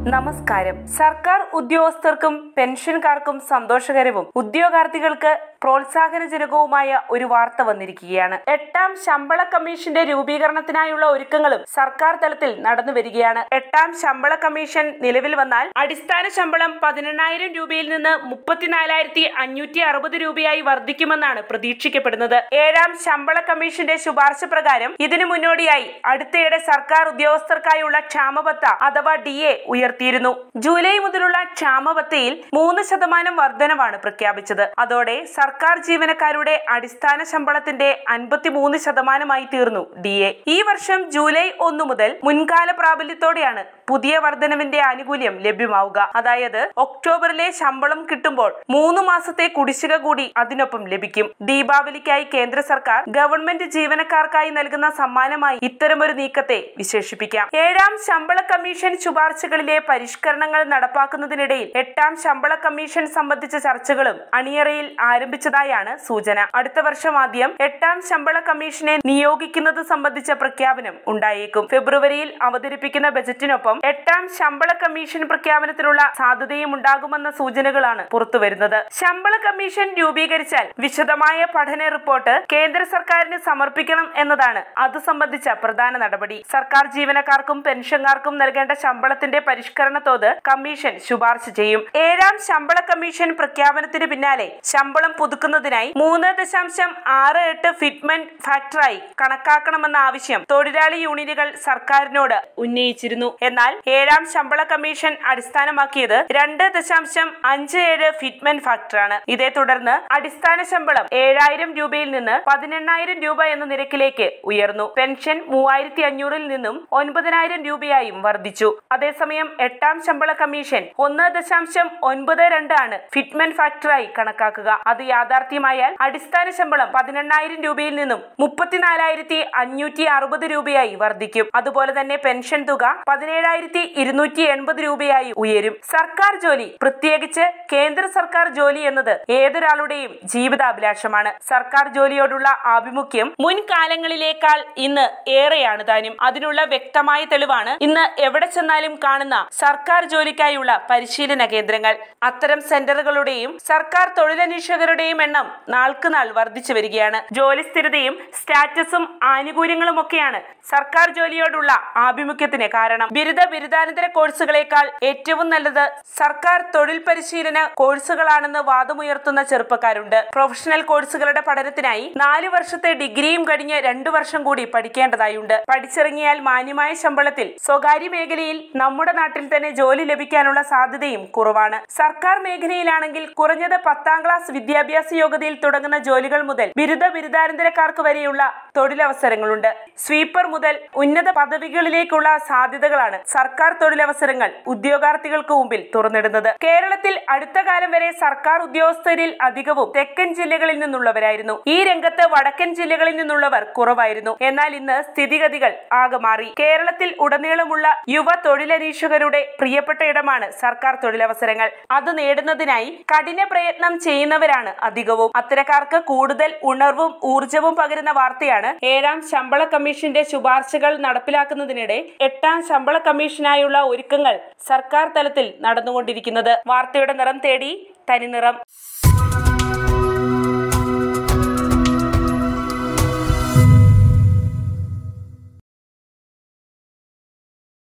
നമസ്കാരം സർക്കാർ ഉദ്യോഗസ്ഥർക്കും പെൻഷൻകാർക്കും സന്തോഷകരവും ഉദ്യോഗാർത്ഥികൾക്ക് പ്രോത്സാഹനജനകവുമായ ഒരു വാർത്ത വന്നിരിക്കുകയാണ് എട്ടാം ശമ്പള കമ്മീഷന്റെ രൂപീകരണത്തിനായുള്ള ഒരുക്കങ്ങളും സർക്കാർ തലത്തിൽ നടന്നു വരികയാണ് എട്ടാം ശമ്പള കമ്മീഷൻ നിലവിൽ വന്നാൽ അടിസ്ഥാന ശമ്പളം പതിനെണ്ണായിരം രൂപയിൽ നിന്ന് മുപ്പത്തിനാലായിരത്തി അഞ്ഞൂറ്റി അറുപത് രൂപയായി വർദ്ധിക്കുമെന്നാണ് പ്രതീക്ഷിക്കപ്പെടുന്നത് ഏഴാം ശമ്പള കമ്മീഷന്റെ ശുപാർശ പ്രകാരം ഇതിനു മുന്നോടിയായി അടുത്തിടെ സർക്കാർ ഉദ്യോഗസ്ഥർക്കായുള്ള ക്ഷാമബത്ത അഥവാ ഡി എ ഉയർത്തിയിരുന്നു ജൂലൈ മുതലുള്ള ക്ഷാമബത്തയിൽ മൂന്ന് ശതമാനം വർധനവാണ് പ്രഖ്യാപിച്ചത് അതോടെ സർക്കാർ ജീവനക്കാരുടെ അടിസ്ഥാന ശമ്പളത്തിന്റെ അൻപത്തിമൂന്ന് ശതമാനമായി തീർന്നു ഡി എ ഈ വർഷം ജൂലൈ ഒന്ന് മുതൽ മുൻകാല പ്രാബല്യത്തോടെയാണ് പുതിയ വർധനവിന്റെ ആനുകൂല്യം ലഭ്യമാവുക അതായത് ഒക്ടോബറിലെ ശമ്പളം കിട്ടുമ്പോൾ മൂന്ന് മാസത്തെ കുടിശ്ശിക കൂടി അതിനൊപ്പം ലഭിക്കും ദീപാവലിക്കായി കേന്ദ്ര സർക്കാർ ഗവൺമെന്റ് ജീവനക്കാർക്കായി നൽകുന്ന സമ്മാനമായി ഇത്തരമൊരു നീക്കത്തെ വിശേഷിപ്പിക്കാം ഏഴാം ശമ്പള കമ്മീഷൻ ശുപാർശകളിലെ പരിഷ്കരണങ്ങൾ നടപ്പാക്കുന്നതിനിടയിൽ എട്ടാം ശമ്പള കമ്മീഷൻ സംബന്ധിച്ച ചർച്ചകളും അണിയറയിൽ ആരംഭിച്ചതായാണ് സൂചന അടുത്ത വർഷം ആദ്യം എട്ടാം ശമ്പള കമ്മീഷനെ നിയോഗിക്കുന്നത് സംബന്ധിച്ച പ്രഖ്യാപനം ഉണ്ടായേക്കും ഫെബ്രുവരിയിൽ അവതരിപ്പിക്കുന്ന ബജറ്റിനൊപ്പം എട്ടാം ശമ്പള കമ്മീഷൻ പ്രഖ്യാപനത്തിനുള്ള സാധ്യതയും ഉണ്ടാകുമെന്ന സൂചനകളാണ് പുറത്തുവരുന്നത് ശമ്പള കമ്മീഷൻ രൂപീകരിച്ചാൽ വിശദമായ പഠന റിപ്പോർട്ട് കേന്ദ്ര സർക്കാരിന് സമർപ്പിക്കണം എന്നതാണ് അത് സംബന്ധിച്ച പ്രധാന നടപടി സർക്കാർ ജീവനക്കാർക്കും പെൻഷൻകാർക്കും നൽകേണ്ട ശമ്പളത്തിന്റെ പരിഷ്കരണ തോത് കമ്മീഷൻ ശുപാർശ ചെയ്യും ഏഴാം ശമ്പള കമ്മീഷൻ പ്രഖ്യാപനത്തിന് പിന്നാലെ ശമ്പളം പുതുക്കുന്നതിനായി മൂന്ന് ദശാംശം ആറ് എട്ട് ഫിറ്റ്മെന്റ് ഫാക്ടറായി കണക്കാക്കണമെന്ന ആവശ്യം തൊഴിലാളി യൂണിയനുകൾ സർക്കാരിനോട് ഉന്നയിച്ചിരുന്നു എന്നാൽ ഏഴാം ശമ്പള കമ്മീഷൻ അടിസ്ഥാനമാക്കിയത് രണ്ട് ദശാംശം അഞ്ച് ഏഴ് ഫിറ്റ്മെന്റ് ഫാക്ടറാണ് ഇതേ തുടർന്ന് അടിസ്ഥാന ശമ്പളം ഏഴായിരം രൂപയിൽ നിന്ന് പതിനെണ്ണായിരം രൂപ എന്ന നിരക്കിലേക്ക് ഉയർന്നു പെൻഷൻ മൂവായിരത്തി അഞ്ഞൂറിൽ നിന്നും ഒൻപതിനായിരം രൂപയായും വർദ്ധിച്ചു അതേസമയം എട്ടാം ശമ്പള കമ്മീഷൻ ഒന്ന് ദശാംശം ഒൻപത് രണ്ട് ആണ് ഫിറ്റ്മെന്റ് ഫാക്ടറായി കണക്കാക്കുക അത് യാഥാർത്ഥ്യമായാൽ അടിസ്ഥാന ശമ്പളം പതിനെണ്ണായിരം രൂപയിൽ നിന്നും മുപ്പത്തിനാലായിരത്തി അഞ്ഞൂറ്റി അറുപത് രൂപയായി വർദ്ധിക്കും അതുപോലെ തന്നെ പെൻഷൻ തുക പതിനേഴായിരത്തി ഇരുന്നൂറ്റി എൺപത് രൂപയായി ഉയരും സർക്കാർ ജോലി പ്രത്യേകിച്ച് കേന്ദ്ര സർക്കാർ ജോലി എന്നത് ഏതൊരാളുടെയും ജീവിതാഭിലാഷമാണ് സർക്കാർ ജോലിയോടുള്ള ആഭിമുഖ്യം മുൻകാലങ്ങളിലേക്കാൾ ഇന്ന് ഏറെയാണ് താനും അതിനുള്ള വ്യക്തമായ തെളിവാണ് ഇന്ന് എവിടെ ചെന്നാലും കാണുന്ന സർക്കാർ ജോലിക്കായുള്ള പരിശീലന കേന്ദ്രങ്ങൾ അത്തരം സെന്ററുകളുടെയും സർക്കാർ തൊഴിലന്വേഷകരുടെയും എണ്ണം നാൾക്ക് നാൾ വർദ്ധിച്ചു വരികയാണ് ജോലി സ്ഥിരതയും സ്റ്റാറ്റസും ആനുകൂല്യങ്ങളും ഒക്കെയാണ് സർക്കാർ ജോലിയോടുള്ള ആഭിമുഖ്യത്തിന് കാരണം ബിരുദ ബിരുദാനന്തര കോഴ്സുകളേക്കാൾ ഏറ്റവും നല്ലത് സർക്കാർ തൊഴിൽ പരിശീലന കോഴ്സുകളാണെന്ന് വാദമുയർത്തുന്ന ചെറുപ്പക്കാരുണ്ട് പ്രൊഫഷണൽ കോഴ്സുകളുടെ പഠനത്തിനായി നാല് വർഷത്തെ ഡിഗ്രിയും കഴിഞ്ഞ് രണ്ടു വർഷം കൂടി പഠിക്കേണ്ടതായുണ്ട് പഠിച്ചിറങ്ങിയാൽ മാന്യമായ ശമ്പളത്തിൽ സ്വകാര്യ മേഖലയിൽ നമ്മുടെ നാട്ടിൽ തന്നെ ജോലി ലഭിക്കാനുള്ള സാധ്യതയും കുറവാണ് സർക്കാർ മേഖലയിലാണെങ്കിൽ കുറഞ്ഞത് പത്താം ക്ലാസ് വിദ്യാഭ്യാസ യോഗ്യതയിൽ തുടങ്ങുന്ന ജോലികൾ മുതൽ ബിരുദ ബിരുദാനന്തരക്കാർക്ക് വരെയുള്ള തൊഴിലവസരങ്ങളുണ്ട് സ്വീപ്പർ മുതൽ ഉന്നത പദവികളിലേക്കുള്ള സാധ്യതകളാണ് സർക്കാർ തൊഴിലവസരങ്ങൾ ഉദ്യോഗാർത്ഥികൾക്ക് മുമ്പിൽ തുറന്നിടുന്നത് കേരളത്തിൽ അടുത്ത കാലം വരെ സർക്കാർ ഉദ്യോഗസ്ഥരിൽ അധികവും തെക്കൻ ജില്ലകളിൽ നിന്നുള്ളവരായിരുന്നു ഈ രംഗത്ത് വടക്കൻ ജില്ലകളിൽ നിന്നുള്ളവർ കുറവായിരുന്നു എന്നാൽ ഇന്ന് സ്ഥിതിഗതികൾ ആകെ മാറി കേരളത്തിൽ ഉടനീളമുള്ള യുവ തൊഴിലന്വേഷകരുടെ പ്രിയപ്പെട്ട ഇടമാണ് സർക്കാർ തൊഴിലവസരങ്ങൾ അത് നേടുന്നതിനായി കഠിന പ്രയത്നം ചെയ്യുന്നവരാണ് അധികവും അത്തരക്കാർക്ക് കൂടുതൽ ഉണർവും ഊർജവും പകരുന്ന വാർത്തയാണ് ഏഴാം ശമ്പള കമ്മീഷന്റെ ശുപാർശകൾ നടപ്പിലാക്കുന്നതിനിടെ എട്ടാം ശമ്പള കമ്മീഷനായുള്ള ഒരുക്കങ്ങൾ സർക്കാർ തലത്തിൽ നടന്നുകൊണ്ടിരിക്കുന്നത് വാർത്തയുടെ നിറം തേടി തനിനിറം